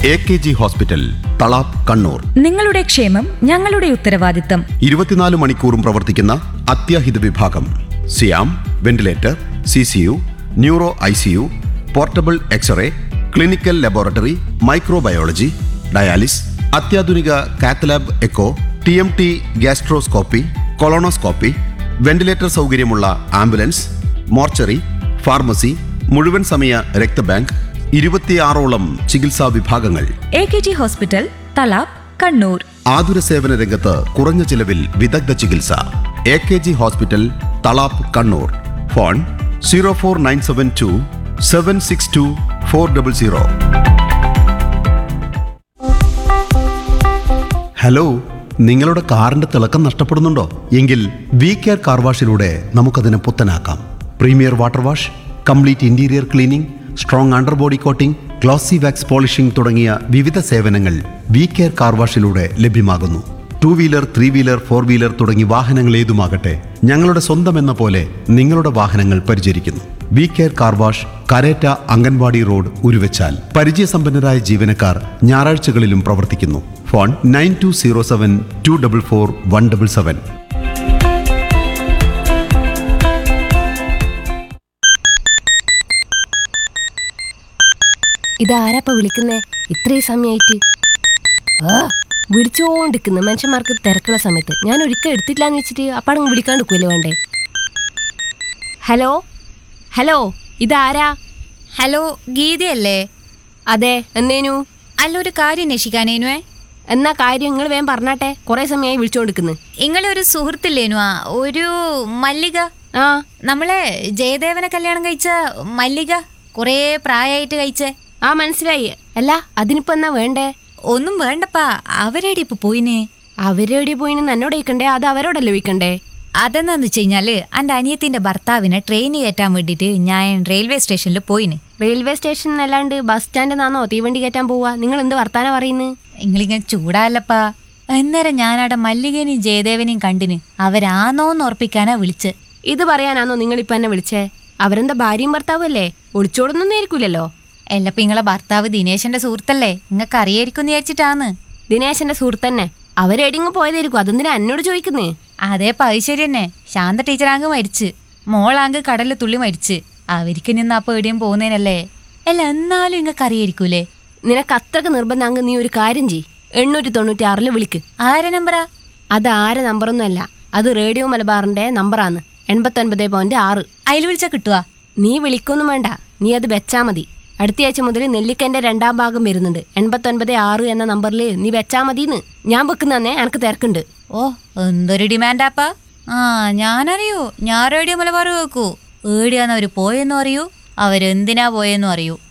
A K G hospital Thalap Kannur നിങ്ങളുടെ ക്ഷേമം ഞങ്ങളുടെ ഉത്തരവാദിത്തം ഇരുപത്തിനാല് മണിക്കൂറും പ്രവർത്തിക്കുന്ന അത്യാഹിത വിഭാഗം സിയാം ventilator C C U neuro I C U portable x-ray clinical laboratory microbiology dialysis അത്യാധുനിക cath lab echo T M T gastroscopy colonoscopy ventilator സൗകര്യമുള്ള ആംബുലൻസ് മോർച്ചറി ഫാർമസി മുഴുവൻ സമയ രക്തബാങ്ക് ഇരുപത്തിയാറോളം ചികിത്സാ വിഭാഗങ്ങൾ A K G hospital Thalap Kannur ആതുര സേവന രംഗത്ത് കുറഞ്ഞ ചിലവിൽ വിദഗ്ധ ചികിത്സ A K G hospital Thalap Kannur phone zero four nine seven two seven six two four double zero hello നിങ്ങളുടെ കാറിന്റെ തിളക്കം നഷ്ടപ്പെടുന്നുണ്ടോ എങ്കിൽ വി കെയർ കാർ വാഷിലൂടെ നമുക്കതിനെ പുത്തനാക്കാം premier water wash complete interior cleaning strong underbody coating glossy wax polishing തുടങ്ങിയ വിവിധ സേവനങ്ങൾ വി കെയർ കാർ വാഷിലൂടെ ലഭ്യമാകുന്നു two wheeler three wheeler four wheeler തുടങ്ങി വാഹനങ്ങൾ ഏതുമാകട്ടെ ഞങ്ങളുടെ സ്വന്തം എന്ന പോലെ നിങ്ങളുടെ വാഹനങ്ങൾ പരിചരിക്കുന്നു V care car wash Kareta anganwadi road Uruvachal പരിചയസമ്പന്നരായ ജീവനക്കാർ ഞായറാഴ്ചകളിലും പ്രവർത്തിക്കുന്നു phone nine two zero seven two double four one double seven ഇതാരാപ്പ വിളിക്കുന്നേ ഇത്രയും സമയായിട്ട് ആ വിളിച്ചോണ്ടിരിക്കുന്നു മനുഷ്യന്മാർക്ക് തിരക്കുള്ള സമയത്ത് ഞാൻ ഒരിക്കൽ എടുത്തിട്ടില്ലാന്ന് വെച്ചിട്ട് അപ്പാടങ്ങ് വിളിക്കാണ്ടിരിക്കുമല്ലോ വേണ്ടേ ഹലോ ഹലോ ഇതാരാ ഹലോ ഗീതയല്ലേ അതെ എന്നേനു അല്ല ഒരു കാര്യം അന്വേഷിക്കാനേനുവേ എന്നാ കാര്യം നിങ്ങൾ വേഗം പറഞ്ഞാട്ടെ കുറെ സമയമായി വിളിച്ചോണ്ടിരിക്കുന്നു ഇങ്ങളെ ഒരു സുഹൃത്തില്ലേനുവാ ഒരു മല്ലിക ആ നമ്മളെ ജയദേവനെ കല്യാണം കഴിച്ച മല്ലിക കുറേ പ്രായമായിട്ട് കഴിച്ചേ ആ മനസ്സിലായി അല്ല അതിനിപ്പോ എന്നാ വേണ്ടേ ഒന്നും വേണ്ടപ്പാ അവരെടി ഇപ്പൊ പോയിനെ അവരെവിടെ പോയിന്ന് എന്നോട് ചോദിക്കണ്ടേ അത് അവരോടല്ലേ ചോദിക്കണ്ടേ അതെന്താന്ന് വെച്ച് കഴിഞ്ഞാല് എൻ്റെ അനിയത്തിന്റെ ഭർത്താവിനെ ട്രെയിൻ കയറ്റാൻ വേണ്ടിയിട്ട് ഞാൻ റെയിൽവേ സ്റ്റേഷനിൽ പോയിന് റെയിൽവേ സ്റ്റേഷൻ അല്ലാണ്ട് ബസ് സ്റ്റാൻഡിൽ നിന്നാണോ തീവണ്ടി കയറ്റാൻ പോവാ നിങ്ങൾ എന്ത് വർത്താനം പറയുന്നത് നിങ്ങളിങ്ങനെ ചൂടാല്ലപ്പാ അന്നേരം ഞാനവിടെ മല്ലികനെയും ജയദേവനെയും കണ്ടിന് അവരാന്നോന്ന് ഉറപ്പിക്കാനാ വിളിച്ച് ഇത് പറയാനാണോ നിങ്ങൾ ഇപ്പൊ എന്നെ വിളിച്ചേ അവരെന്താ ഭാര്യയും ഭർത്താവും അല്ലേ ഒളിച്ചോടൊന്നും ആയിരിക്കൂലല്ലോ എല്ലപ്പ നിങ്ങളെ ഭർത്താവ് ദിനേശന്റെ സുഹൃത്തല്ലേ നിങ്ങൾക്ക് അറിയായിരിക്കും വിചാരിച്ചിട്ടാന്ന് ദിനേശന്റെ സുഹൃത്തന്നെ അവരെടിങ്ങ് പോയതായിരിക്കും അതെന്തിനാ എന്നോട് ചോദിക്കുന്നേ അതേ പൈശ്ശേരി തന്നെ ശാന്ത ടീച്ചറാങ്ക് മരിച്ച് മോളാങ്ക് കടലിൽ തുള്ളി മരിച്ച് അവർക്ക് നിന്ന് അപ്പൊ എവിടെയും പോകുന്നതിനല്ലേ അല്ല എന്നാലും നിങ്ങൾക്ക് അറിയായിരിക്കൂലേ നിനക്ക് അത്രക്ക് നിർബന്ധമാങ്ക് നീ ഒരു കാര്യം ചെയ് എണ്ണൂറ്റി തൊണ്ണൂറ്റി ആറില് വിളിക്ക് ആരെ നമ്പറാ അത് ആരെ നമ്പറൊന്നും അല്ല അത് റേഡിയോ മലബാറിന്റെ നമ്പറാണ് എൺപത്തൊൻപത് പോയിന്റ് ആറ് അതിൽ വിളിച്ചാ കിട്ടുവാ നീ വിളിക്കൊന്നും വേണ്ട നീ അത് വെച്ചാ മതി അടുത്തയാഴ്ച മുതൽ നെല്ലിക്കന്റെ രണ്ടാം ഭാഗം വരുന്നുണ്ട് എൺപത്തൊൻപത് ആറ് എന്ന നമ്പറിൽ നീ വെച്ചാ മതിന്ന് ഞാൻ വെക്കുന്നന്നെ എനക്ക് തിരക്കുണ്ട് ഓ എന്തൊരു ഡിമാൻഡാപ്പാ ആ ഞാനറിയൂ ഞാൻ റേഡിയോ മലബാർ കേൾക്കൂ ഏടിയാന്ന് അവര് പോയെന്നും അറിയൂ അവരെന്തിനാ പോയെന്നും അറിയൂ